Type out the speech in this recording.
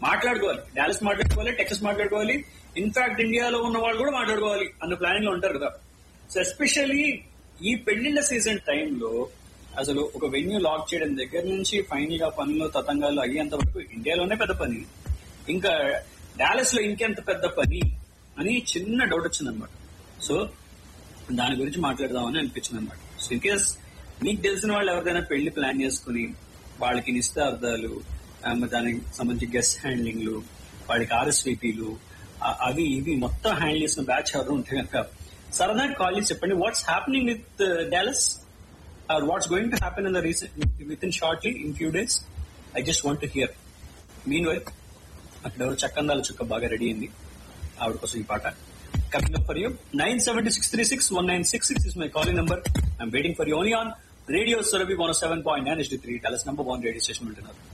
మాట్లాడుకోవాలి డాలస్ మాట్లాడుకోవాలి టెక్సస్ మాట్లాడుకోవాలి ఇన్ఫాక్ట్ ఇండియాలో ఉన్న వాళ్ళు కూడా మాట్లాడుకోవాలి అన్న ప్లానింగ్ లో ఉంటారు కదా సో ఎస్పెషల్లీ ఈ పెళ్లిళ్ల సీజన్ టైంలో అసలు ఒక వెన్యూ లాక్ చేయడం దగ్గర నుంచి ఫైనల్ గా పనులు తతంగాలు అయ్యేంత వరకు ఇండియాలోనే పెద్ద పని ఇంకా డాలస్ లో ఇంకెంత పెద్ద పని అని చిన్న డౌట్ వచ్చిందనమాట సో దాని గురించి మాట్లాడదామని అనిపించింది అనమాట సో ఇన్ కేస్ మీకు తెలిసిన వాళ్ళు ఎవరిదైనా పెళ్లి ప్లాన్ చేసుకుని వాళ్ళకి నిశ్చితార్థాలు ఆ, మరి దానికి సంబంధించి గెస్ట్ హ్యాండ్లింగ్లు వాళ్ళకి ఆర్ఎస్వీపీలు అవి ఇవి మొత్తం హ్యాండిల్ చేసిన బ్యాచ్ ఎవరు ఉంటే కనుక సరదా కాల్ చేసి చెప్పండి what's happening with Dallas or what's going to happen in the recent with in shortly in few days I just want to hear meanwhile అక్కడ ఎవరు చక్కందాల చుక్క బాగా రెడీ అయింది ఆవిడ కోసం ఈ పాట coming up for you nine seventy six three six one nine six six is my calling number I'm waiting for you only on radio Surabhi one seven point nine S three Dallas number one radio station ఉంటున్నారు